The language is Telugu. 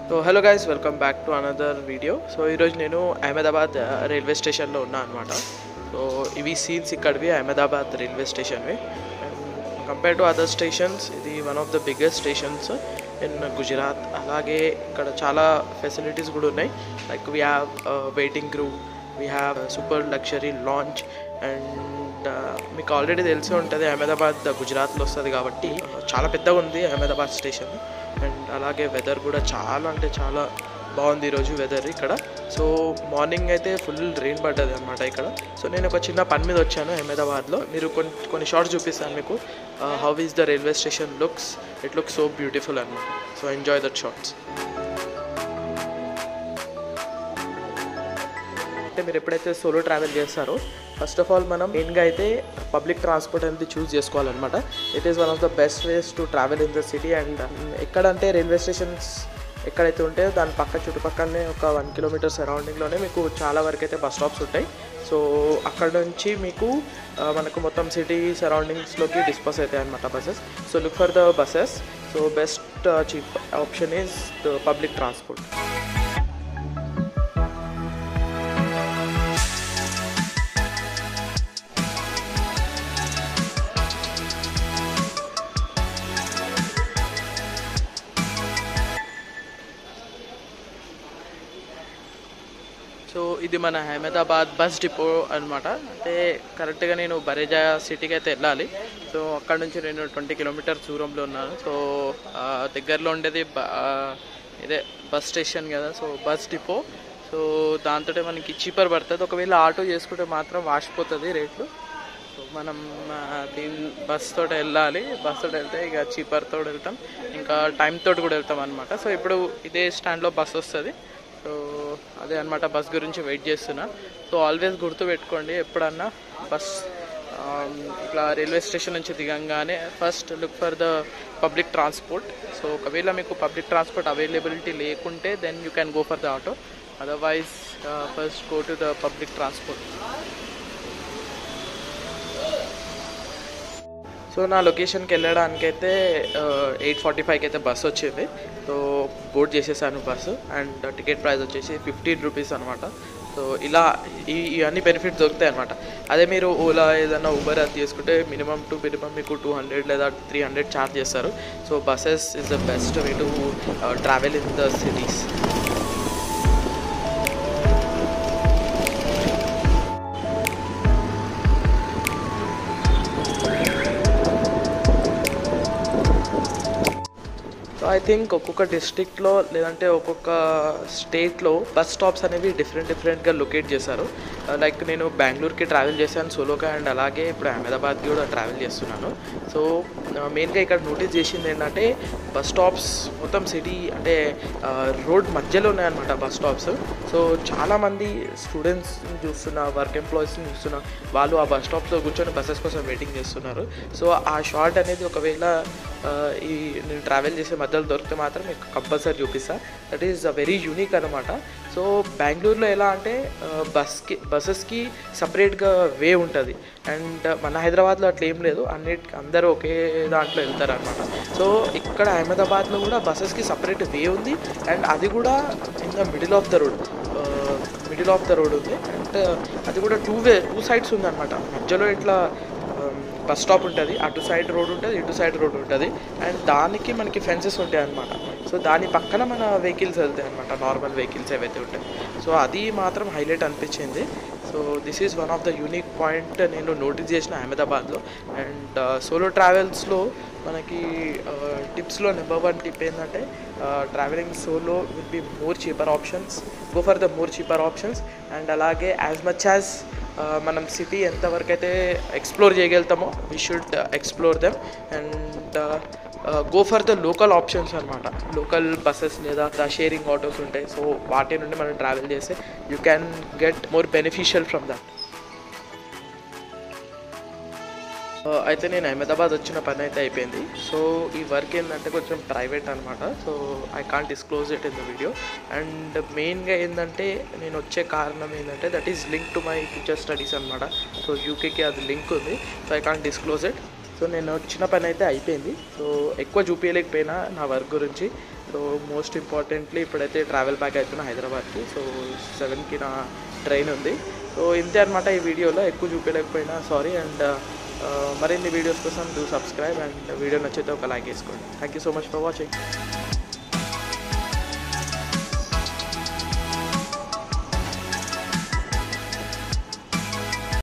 so hello guys welcome back to another video so ఈరోజు నేను అహ్మదాబాద్ రైల్వే స్టేషన్లో ఉన్నా అనమాట సో ఇవి సీన్స్ ఇక్కడివి అహ్మదాబాద్ రైల్వే స్టేషన్వి కంపేర్ టు అదర్ స్టేషన్స్ ఇది one of the biggest stations in Gujarat అలాగే ఇక్కడ చాలా ఫెసిలిటీస్ కూడా ఉన్నాయి like we have waiting room we have super luxury lounge and మీకు ఆల్రెడీ తెలిసే ఉంటుంది అహ్మదాబాద్ గుజరాత్లో వస్తుంది కాబట్టి చాలా పెద్దగా ఉంది అహ్మదాబాద్ స్టేషన్ అండ్ అలాగే వెదర్ కూడా చాలా అంటే చాలా బాగుంది ఈరోజు వెదర్ ఇక్కడ సో మార్నింగ్ అయితే ఫుల్ రెయిన్ పడ్డది అనమాట ఇక్కడ సో నేను ఒక చిన్న పని మీద వచ్చాను అహ్మదాబాద్లో మీరు కొన్ని కొన్ని షార్ట్స్ చూపిస్తాను మీకు how is the railway station looks it looks so beautiful అనమాట సో ఎంజాయ్ దట్ షార్ట్స్ అంటే మీరు ఎప్పుడైతే సోలో ట్రావెల్ చేస్తారో ఫస్ట్ ఆఫ్ ఆల్ మనం మెయిన్గా అయితే పబ్లిక్ ట్రాన్స్పోర్ట్ అనేది చూస్ చేసుకోవాలన్నమాట it is one of the best ways to travel in the city and ఎక్కడంటే రైల్వే స్టేషన్స్ ఎక్కడైతే ఉంటాయో దాని పక్క చుట్టుపక్కలనే ఒక వన్ కిలోమీటర్ సరౌండింగ్లోనే మీకు చాలా వరకు అయితే బస్ స్టాప్స్ ఉంటాయి సో అక్కడ నుంచి మీకు ఆ, మనకు మొత్తం సిటీ సరౌండింగ్స్లోకి డిస్పోజ్ అవుతాయి అనమాట buses so look for the buses so best cheap option is the public transport so ఇది మన అహ్మదాబాద్ బస్ డిపో అనమాట అంటే కరెక్ట్గా నేను బరేజా సిటీకి అయితే వెళ్ళాలి సో అక్కడ నుంచి నేను ట్వంటీ కిలోమీటర్స్ దూరంలో ఉన్నాను సో ఆ, దగ్గరలో ఉండేది బ- ఆ, ఇదే బస్ స్టేషన్ కదా సో బస్ డిపో సో దాంతో మనకి చీపర్ పడుతుంది ఒకవేళ ఆటో చేసుకుంటే మాత్రం వాసిపోతుంది రేట్లు సో మనం ఆ, దీని బస్ తోటి వెళ్ళాలి బస్ తోటి వెళ్తే ఇక చీపర్ తోటి వెళ్తాం ఇంకా టైం తోటి కూడా వెళ్తాం అనమాట సో ఇప్పుడు ఇదే స్టాండ్లో బస్ వస్తుంది సో అదే అనమాట బస్ గురించి వెయిట్ చేస్తున్నా సో ఆల్వేస్ గుర్తు పెట్టుకోండి ఎప్పుడన్నా బస్ ఆమ్, ఇట్లా రైల్వే స్టేషన్ నుంచి దిగంగానే first look for the public transport so ఒకవేళ మీకు పబ్లిక్ ట్రాన్స్పోర్ట్ అవైలబిలిటీ లేకుంటే then you can go for the auto otherwise first go to the public transport so నా లొకేషన్కి వెళ్ళడానికి అయితే ఎయిట్ ఫార్టీ ఫైవ్కి అయితే బస్సు వచ్చింది సో బోర్డ్ చేసేసాను బస్సు అండ్ టికెట్ ప్రైస్ వచ్చేసి ఫిఫ్టీన్ రూపీస్ అనమాట సో ఇలా ఈ ఇవన్నీ బెనిఫిట్స్ దొరుకుతాయి అనమాట అదే మీరు ఓలా ఏదైనా ఊబర్ అది తీసుకుంటే మినిమం టు మినిమం మీకు టూ హండ్రెడ్ లేదా త్రీ హండ్రెడ్ ఛార్జ్ చేస్తారు so buses is the best way to travel in the cities so I think ఒక్కొక్క డిస్ట్రిక్ట్లో లేదంటే ఒక్కొక్క స్టేట్లో బస్ స్టాప్స్ అనేవి డిఫరెంట్ డిఫరెంట్గా లొకేట్ చేశారు లైక్ నేను బెంగళూరుకి ట్రావెల్ చేశాను సోలోగా అండ్ అలాగే ఇప్పుడు అహ్మదాబాద్కి కూడా ట్రావెల్ చేస్తున్నాను సో మెయిన్గా ఇక్కడ నోటీస్ చేసింది ఏంటంటే బస్ స్టాప్స్ మొత్తం సిటీ అంటే రోడ్ మధ్యలో ఉన్నాయన్నమాట బస్ స్టాప్స్ సో చాలామంది స్టూడెంట్స్ చూస్తున్నా వర్క్ ఎంప్లాయీస్ని చూస్తున్నా వాళ్ళు ఆ బస్ స్టాప్లో కూర్చొని బస్సెస్ కోసం వెయిటింగ్ చేస్తున్నారు సో ఆ షార్ట్ అనేది ఒకవేళ ఆ, ఈ నేను ట్రావెల్ చేసే మధ్యలో దొరికితే మాత్రం మీకు కంపల్సరీ చూపిస్తా దట్ ఈస్ వెరీ యూనిక్ అనమాట సో బెంగళూరులో ఎలా అంటే ఆ, బస్కి బస్సెస్కి సపరేట్గా వే ఉంటుంది అండ్ మన హైదరాబాద్లో అట్లా ఏం లేదు అన్నిటి అందరూ ఒకే దాంట్లో వెళ్తారు అనమాట సో ఇక్కడ అహ్మదాబాద్లో కూడా బస్సెస్కి సపరేట్ వే ఉంది అండ్ అది కూడా in the middle of the road middle of the road ఉంది అండ్ అది కూడా టూ వే టూ సైడ్స్ ఉందన్నమాట మధ్యలో ఇట్లా బస్ స్టాప్ ఉంటుంది అటు సైడ్ రోడ్ ఉంటుంది ఇటు సైడ్ రోడ్ ఉంటుంది అండ్ దానికి మనకి ఫెన్సెస్ ఉంటాయి అనమాట సో దాని పక్కన మన వెహికల్స్ వెళ్తాయి అనమాట నార్మల్ వెహికల్స్ ఏవైతే ఉంటాయి సో అది మాత్రం హైలైట్ అనిపించింది so this is one of the unique point నేను నోటీస్ చేసిన అహ్మదాబాద్లో అండ్ సోలో ట్రావెల్స్లో మనకి టిప్స్లో నెంబర్ వన్ టిప్ ఏంటంటే travelling solo will be more cheaper options go for the more cheaper options and అలాగే యాజ్ మచ్ యాజ్ మనం సిటీ ఎంతవరకు అయితే ఎక్స్ప్లోర్ చేయగలుగుతామో we should explore them and go for the local options అనమాట లోకల్ బస్సెస్ లేదా షేరింగ్ ఆటోస్ ఉంటాయి సో వాటి నుండి మనం ట్రావెల్ చేస్తే you can get more beneficial from that అయితే నేను అహ్మదాబాద్ వచ్చిన పని అయితే అయిపోయింది సో ఈ వర్క్ ఏంటంటే కొంచెం ప్రైవేట్ అనమాట so I can't disclose it in the video and మెయిన్గా ఏంటంటే నేను వచ్చే కారణం ఏంటంటే that is link to my future studies అనమాట సో యూకేకి అది లింక్ ఉంది so I can't disclose it so నేను వచ్చిన పని అయితే అయిపోయింది సో ఎక్కువ చూపించలేకపోయినా నా వర్క్ గురించి సో మోస్ట్ ఇంపార్టెంట్లీ ఇప్పుడైతే ట్రావెల్ బ్యాక్ అవుతున్నా హైదరాబాద్కి సో సెవెన్కి నా ట్రైన్ ఉంది సో ఇంతే అనమాట ఈ వీడియోలో ఎక్కువ చూపించలేకపోయినా సారీ అండ్ మరిన్ని వీడియోస్ కోసం డూ సబ్స్క్రైబ్ అండ్ వీడియో నచ్చితే ఒక లైక్ వేసుకోండి thank you so much for watching